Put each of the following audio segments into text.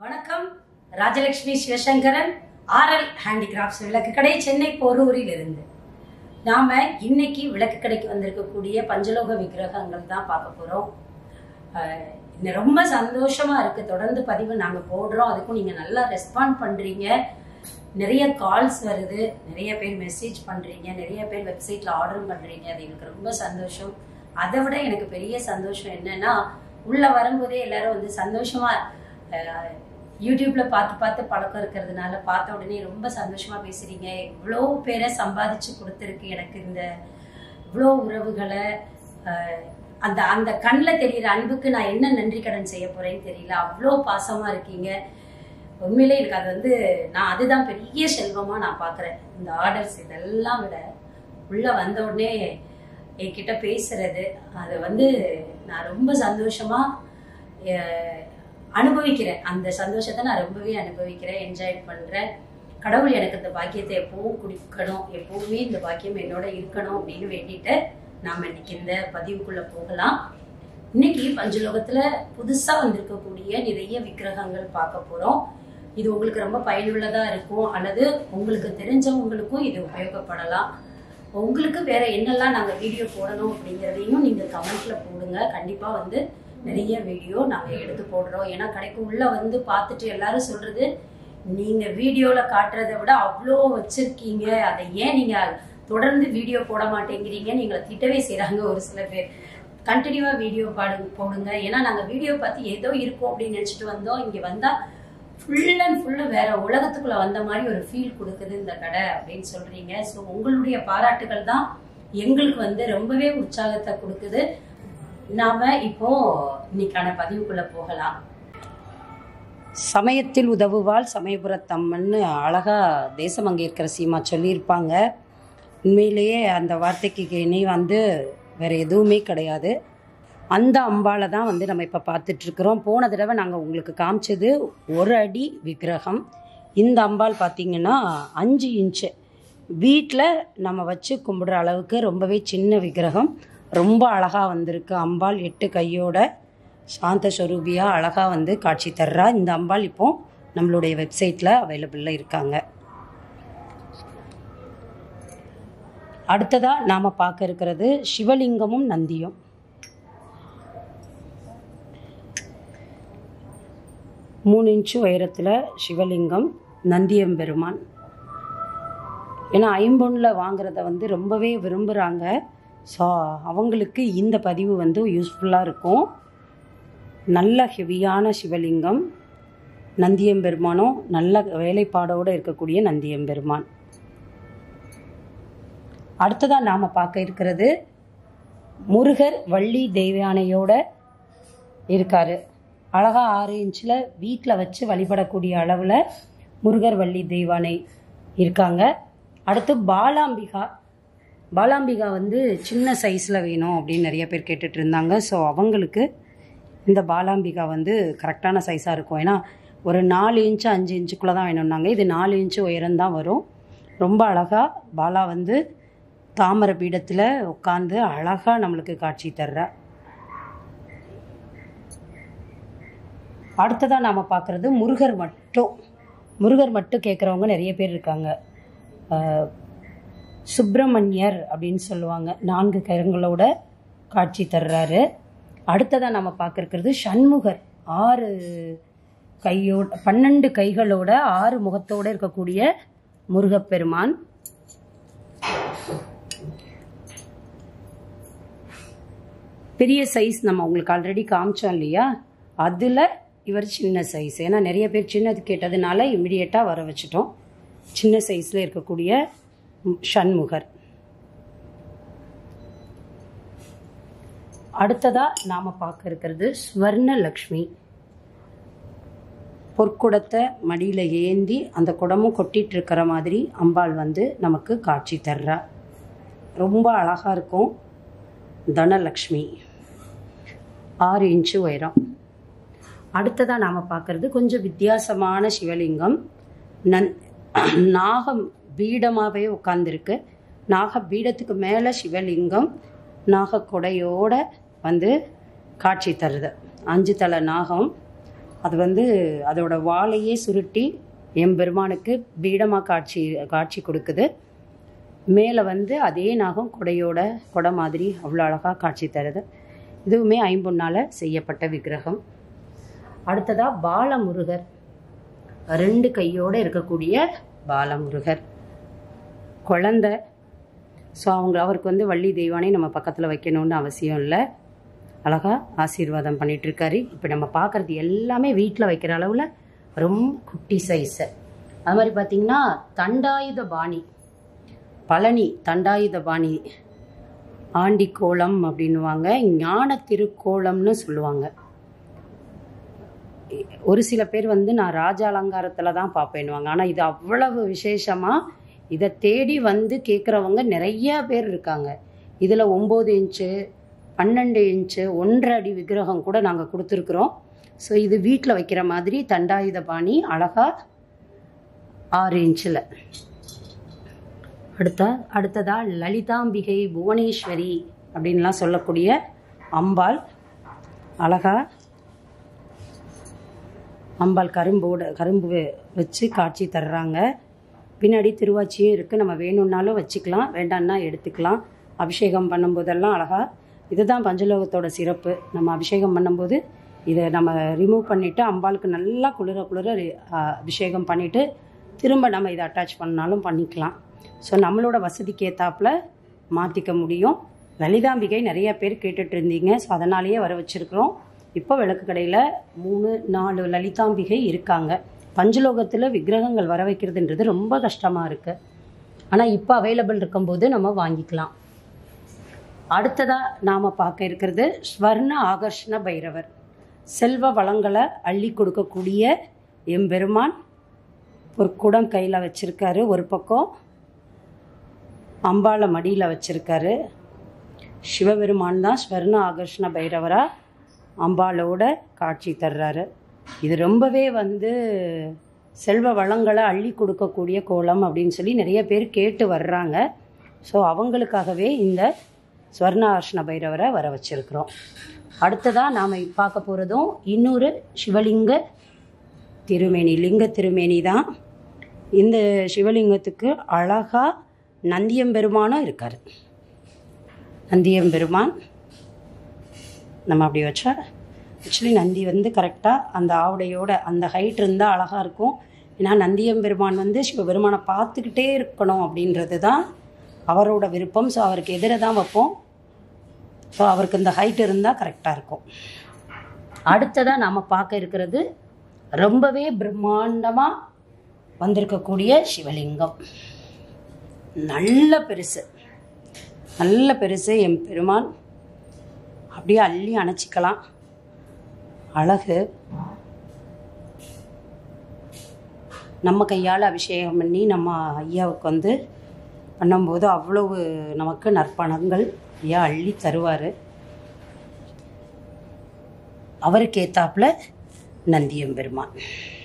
வணக்கம் Rajalakshmi Sivasankaran RL handicrafts விளக்கு கடை சென்னை போரூரில் இருந்து நாம இன்னைக்கு விளக்கு கடைக்கு வந்திருக்கக்கூடிய பஞ்சலோக விக்கிரகங்கள் தான் பார்க்க போறோம் அஹ், இன்னும் ரொம்ப சந்தோஷமா இருக்கு தொடர்ந்து பதிவு நாங்க போடுறோம் அதுக்கும் நீங்க நல்லா ரெஸ்பாண்ட் பண்றீங்க நிறைய கால்ஸ் வருது நிறைய பேர் மெசேஜ் பண்றீங்க நிறைய பேர் வெப்சைட்ல ஆர்டரும் பண்றீங்க அது எனக்கு ரொம்ப சந்தோஷம் அதை விட எனக்கு பெரிய சந்தோஷம் என்னன்னா உள்ள வரும்போதே எல்லாரும் வந்து சந்தோஷமா அஹ், யூடியூப்ல பார்த்து பார்த்து பழக்கம் இருக்கிறதுனால பார்த்த உடனே ரொம்ப சந்தோஷமா பேசுறீங்க இவ்வளோ பேரை சம்பாதிச்சு கொடுத்துருக்கு எனக்கு இந்த இவ்வளோ உறவுகளை அஹ், அந்த அந்த கண்ணில் தெரியிற அன்புக்கு நான் என்ன நன்றி கடன் செய்ய போறேன்னு தெரியல அவ்வளோ பாசமா இருக்கீங்க உண்மையிலே எனக்கு அது வந்து நான் அதுதான் பெரிய செல்வமா நான் பார்க்குறேன் இந்த ஆர்டர்ஸ் இதெல்லாம் விட உள்ள வந்த உடனே என்கிட்ட பேசுறது அதை வந்து நான் ரொம்ப சந்தோஷமா அஹ், அனுபவிக்கிறேன் அந்த சந்தோஷத்தை நான் ரொம்பவே அனுபவிக்கிறேன் என்ஜாய் பண்றேன் கடவுள் எனக்கு இந்த பாக்கியத்தை எப்பவும் கொடுக்கணும் எப்பவுமே இந்த பாக்கியம் என்னோட இருக்கணும் அப்படின்னு வேண்டிட்டு நாம இன்னைக்கு இந்த பதிவுக்குள்ள போகலாம் இன்னைக்கு பஞ்சலோகத்துல புதுசா வந்திருக்கக்கூடிய நிறைய விக்கிரகங்கள் பார்க்க போறோம் இது உங்களுக்கு ரொம்ப பயனுள்ளதா இருக்கும் அல்லது உங்களுக்கு தெரிஞ்சவங்களுக்கும் இது உபயோகப்படலாம் உங்களுக்கு வேற என்னெல்லாம் நாங்க வீடியோ போடணும் அப்படிங்கிறதையும் நீங்க கமெண்ட்ல போடுங்க கண்டிப்பா வந்து நிறைய வீடியோ நாங்க எடுத்து போடுறோம் ஏன்னா கடைக்கு உள்ள வந்து பார்த்துட்டு எல்லாரும் சொல்றது நீங்க வீடியோல காட்டுறதை விட அவ்வளோ வச்சிருக்கீங்க அதை ஏன் நீங்க தொடர்ந்து வீடியோ போட மாட்டேங்கிறீங்கன்னு எங்களை திட்டவே செய்றாங்க ஒரு சில பேர் கண்டினியூவா வீடியோ பாடு போடுங்க ஏன்னா நாங்க வீடியோ பார்த்து ஏதோ இருக்கும் அப்படின்னு நினைச்சிட்டு வந்தோம் இங்க வந்தா ஃபுல் அண்ட் ஃபுல்லு வேற உலகத்துக்குள்ள வந்த மாதிரி ஒரு ஃபீல் கொடுக்குது இந்த கடை அப்படின்னு சொல்றீங்க ஸோ உங்களுடைய பாராட்டுகள் தான் எங்களுக்கு வந்து ரொம்பவே உற்சாகத்தை கொடுக்குது நாம இப்போ இன்னைக்கான பதிவுக்குள்ள போகலாம் சமயத்தில் உதவுவாள் சமயபுரத்தம்மன்னு அழகா தேசமங்கேற்கிற சீமா சொல்லியிருப்பாங்க உண்மையிலேயே அந்த வார்த்தைக்கு இணை வந்து வேற எதுவுமே கிடையாது அந்த அம்பால தான் வந்து நம்ம இப்போ பார்த்துட்ருக்குறோம் போன தடவை நாங்கள் உங்களுக்கு காமிச்சது ஒரு அடி விக்கிரகம் இந்த அம்பாள் பார்த்தீங்கன்னா அஞ்சு இன்ச்சு வீட்டில் நம்ம வச்சு கும்பிடுற அளவுக்கு ரொம்பவே சின்ன விக்கிரகம் ரொம்ப அழகாக வந்திருக்கு அம்பாள் எட்டு கையோட சாந்த ஸ்வரூபியாக அழகாக வந்து காட்சி தர்றா இந்த அம்பாள் இப்போ நம்மளுடைய வெப்சைட்டில் அவைலபிளில் இருக்காங்க அடுத்ததாக நாம் பார்க்க இருக்கிறது சிவலிங்கமும் நந்தியும் மூணு இன்ச்சு உயரத்தில் சிவலிங்கம் நந்தியம்பெருமான் ஏன்னா ஐம்பொன்னில் வாங்குறத வந்து ரொம்பவே விரும்புகிறாங்க ஸோ அவங்களுக்கு இந்த பதிவு வந்து யூஸ்ஃபுல்லாக இருக்கும் நல்ல ஹெவியான சிவலிங்கம் நந்தியம்பெருமானும் நல்ல வேலைப்பாடோடு இருக்கக்கூடிய நந்தியம்பெருமான் அடுத்ததாக நாம் பார்க்க இருக்கிறது முருகர் வள்ளி தெய்வானையோட இருக்காரு அழகா ஆறு இன்ச்சில் வீட்டில் வச்சு வழிபடக்கூடிய அளவில் முருகர் வள்ளி தெய்வானை இருக்காங்க அடுத்து பாலாம்பிகா பாலாம்பிகா வந்து சின்ன சைஸில் வேணும் அப்படின்னு நிறைய பேர் கேட்டுட்டு இருந்தாங்க ஸோ அவங்களுக்கு இந்த பாலாம்பிகா வந்து கரெக்டான சைஸாக இருக்கும் ஏன்னா ஒரு நாலு இன்ச்சு அஞ்சு இன்ச்சுக்குள்ளே தான் வேணும்னாங்க இது நாலு இன்ச்சு உயரம் தான் வரும் ரொம்ப அழகாக பாலா வந்து தாமரை பீடத்தில் உட்காந்து அழகாக நம்மளுக்கு காட்சி தர்றா அடுத்ததாக நாம் பார்க்குறது முருகர் மட்டும் முருகர் மட்டும் கேட்குறவங்க நிறைய பேர் இருக்காங்க அஹ், சுப்பிரமணியர் அப்படின்னு சொல்லுவாங்க நான்கு கரங்களோட காட்சி தர்றாரு அடுத்ததாக நம்ம பார்க்கறது சண்முகர் ஆறு கையோட பன்னெண்டு கைகளோட ஆறு முகத்தோட இருக்கக்கூடிய முருகப்பெருமான் பெரிய சைஸ் நம்ம உங்களுக்கு ஆல்ரெடி காமிச்சோம் இல்லையா அதில் இவர் சின்ன சைஸ் ஏன்னா நிறைய பேர் சின்னது கேட்டதுனால இமிடியேட்டாக வர வச்சுட்டோம் சின்ன சைஸில் இருக்கக்கூடிய ம், சண்முகர் அடுத்ததாக நாம் பார்க்க இருக்கிறது ஸ்வர்ணலக்ஷ்மி பொற்குடத்தை மடியில் ஏந்தி அந்த குடமும் கொட்டிட்டு இருக்கிற மாதிரி அம்பாள் வந்து நமக்கு காட்சி தர்றா ரொம்ப அழகாக இருக்கும் தனலக்ஷ்மி ஆறு இன்ச்சு உயரம் அடுத்ததாக நாம் பார்க்குறது கொஞ்சம் வித்தியாசமான சிவலிங்கம் நன் நாகம் பீடமாகவே உட்காந்துருக்கு நாக பீடத்துக்கு மேலே சிவலிங்கம் நாகக்குடையோட வந்து காட்சி தருது அஞ்சு தலை நாகம் அது வந்து அதோட வாழையே சுருட்டி எம்பெருமானுக்கு பீடமாக காட்சி காட்சி கொடுக்குது மேலே வந்து அதே நாகம் கொடையோட கொடை மாதிரி அவ்வளோ அழகாக காட்சி தருது இதுவுமே ஐம்பொன்னால் செய்யப்பட்ட விக்கிரகம் அடுத்ததாக பாலமுருகர் ரெண்டு கையோடு இருக்கக்கூடிய பாலமுருகர் குழந்தை ஸோ அவங்க அவருக்கு வந்து வள்ளி தெய்வானை நம்ம பக்கத்தில் வைக்கணும்னு அவசியம் இல்லை அழகாக ஆசீர்வாதம் பண்ணிகிட்ருக்காரு இப்போ நம்ம பார்க்குறது எல்லாமே வீட்டில் வைக்கிற அளவில் ரொம்ப குட்டி சைஸு அது மாதிரி பார்த்திங்கன்னா தண்டாயுத பாணி பழனி தண்டாயுத பாணி ஆண்டி கோலம் அப்படின்னுவாங்க ஞான திருக்கோலம்னு சொல்லுவாங்க ஒரு சில பேர் வந்து நான் ராஜ அலங்காரத்தில் தான் பார்ப்பேன்னுவாங்க ஆனால் இது அவ்வளவு விசேஷமாக இதை தேடி வந்து கேட்குறவங்க நிறைய பேர் இருக்காங்க இதில் ஒம்பது இன்ச்சு பன்னெண்டு இன்ச்சு ஒன்றரை அடி விக்கிரகம் கூட நாங்கள் கொடுத்துருக்குறோம் ஸோ இது வீட்டில் வைக்கிற மாதிரி தண்டாயுத பாணி அழகாக ஆறு இன்ச்சில் அடுத்த அடுத்ததா லலிதாம்பிகை புவனேஸ்வரி அப்படின்லாம் சொல்லக்கூடிய அம்பாள் அழகா அம்பாள் கரும்போட கரும்பு வெ- வச்சு காட்சி தர்றாங்க பின்னாடி திருவாச்சியும் இருக்குது நம்ம வேணும்னாலும் வச்சுக்கலாம் வேண்டாம்னா எடுத்துக்கலாம் அபிஷேகம் பண்ணும்போதெல்லாம் அழகாக இதுதான் பஞ்சலோகத்தோட சிறப்பு நம்ம அபிஷேகம் பண்ணும்போது இதை நம்ம ரிமூவ் பண்ணிவிட்டு அம்பாளுக்கு நல்லா குளிர குளிர ரி- ஆ, அபிஷேகம் பண்ணிவிட்டு திரும்ப நம்ம இதை அட்டாச் பண்ணாலும் பண்ணிக்கலாம் ஸோ நம்மளோட வசதிக்கு ஏற்றாப்புல மாற்றிக்க முடியும் லலிதாம்பிகை நிறைய பேர் கேட்டுட்டு இருந்தீங்க ஸோ அதனாலேயே வர வச்சுருக்குறோம் இப்போ விளக்கு கடையில் மூணு நாலு லலிதாம்பிகை இருக்காங்க பஞ்சலோகத்தில் விக்கிரகங்கள் வர வைக்கிறதுன்றது ரொம்ப கஷ்டமாக இருக்குது ஆனால் இப்போ அவைலபிள் இருக்கும்போது நம்ம வாங்கிக்கலாம் அடுத்ததாக நாம் பார்க்க இருக்கிறது ஸ்வர்ண ஆகர்ஷண பைரவர் செல்வ வளங்களை அள்ளி கொடுக்கக்கூடிய எம்பெருமான் ஒரு குடம் கையில் வச்சிருக்காரு ஒரு பக்கம் அம்பாளை மடியில் வச்சிருக்காரு சிவபெருமான் தான் ஸ்வர்ண ஆகர்ஷண பைரவரா அம்பாளோட காட்சி தர்றாரு இது ரொம்பவே வந்து செல்வ வளங்களை அள்ளி கொடுக்கக்கூடிய கோலம் அப்படின்னு சொல்லி நிறைய பேர் கேட்டு வர்றாங்க ஸோ அவங்களுக்காகவே இந்த ஸ்வர்ண ஆகர்ஷண பைரவரை வர வச்சிருக்கிறோம் அடுத்ததாக நாம் பார்க்க போகிறதும் இன்னொரு சிவலிங்க திருமேனி லிங்க திருமேனி தான் இந்த சிவலிங்கத்துக்கு அழகா நந்தியம்பெருமானும் இருக்கார் நந்தியம்பெருமான் நம்ம அப்படி வச்சா ஆக்சுவலி நந்தி வந்து கரெக்டாக அந்த ஆவுடையோட அந்த ஹைட் இருந்தால் அழகாக இருக்கும் ஏன்னா நந்தியம்பெருமான் வந்து சிவபெருமானை பார்த்துக்கிட்டே இருக்கணும் அப்படின்றது தான் அவரோட விருப்பம் ஸோ அவருக்கு எதிர தான் வைப்போம் ஸோ அவருக்கு இந்த ஹைட் இருந்தால் கரெக்டாக இருக்கும் அடுத்ததாக நாம் பார்க்க இருக்கிறது ரொம்பவே பிரம்மாண்டமாக வந்திருக்கக்கூடிய சிவலிங்கம் நல்ல பெருசு நல்ல பெருசு என் பெருமான் அப்படியே அள்ளி அணைச்சிக்கலாம் அழகு நம்ம கையால் அபிஷேகம் பண்ணி நம்ம ஐயாவுக்கு வந்து பண்ணும்போது அவ்வளவு நமக்கு நற்பணங்கள் ஐயா அள்ளி தருவார் அவருக்கு ஏத்தாப்புல நந்தியம்பெருமான்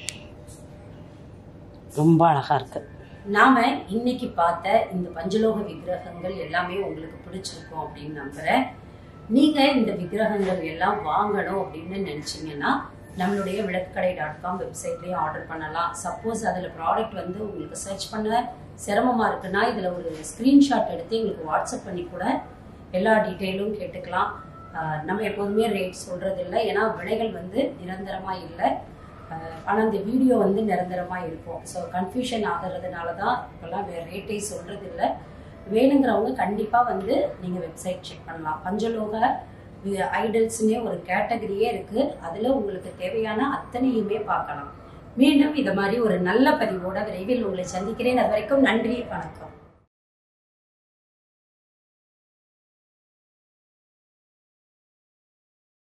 ரொம்ப அழகாக இருக்கு நாம இன்னைக்கு பார்த்த இந்த பஞ்சலோக விக்கிரகங்கள் எல்லாமே உங்களுக்கு பிடிச்சிருக்கும் அப்படின்னு நம்புறேன் நீங்க இந்த விக்கிரகங்கள் எல்லாம் வாங்கணும் அப்படின்னு நினைச்சீங்கன்னா நம்மளுடைய விளக்குக்கடை டாட் காம் வெப்சைட்லேயே ஆர்டர் பண்ணலாம் சப்போஸ் அதில் ப்ராடக்ட் வந்து உங்களுக்கு சர்ச் பண்ண சிரமமாக இருக்குன்னா இதில் ஒரு ஸ்க்ரீன்ஷாட் எடுத்து எங்களுக்கு வாட்ஸ்அப் பண்ணி கூட எல்லா டீட்டெயிலும் கேட்டுக்கலாம் ஆஹ் நம்ம எப்போதுமே ரேட் சொல்கிறது இல்லை ஏன்னா விலைகள் வந்து நிரந்தரமாக இல்லை ஆனால் இந்த வீடியோ வந்து நிரந்தரமாக இருக்கும் ஸோ கன்ஃபியூஷன் ஆகிறதுனால தான் இப்போல்லாம் வேறு ரேட்டே சொல்கிறது இல்லை வேணுங்கிறவங்க கண்டிப்பாக வந்து நீங்கள் வெப்சைட் செக் பண்ணலாம் பஞ்சலோக ஐடல்ஸ்னே ஒரு கேட்டகரியே இருக்குது அதில் உங்களுக்கு தேவையான அத்தனையுமே பார்க்கலாம் மீண்டும் இது மாதிரி ஒரு நல்ல பதிவோட விரைவில் உங்களை சந்திக்கிறேன் அது வரைக்கும் நன்றி வணக்கம்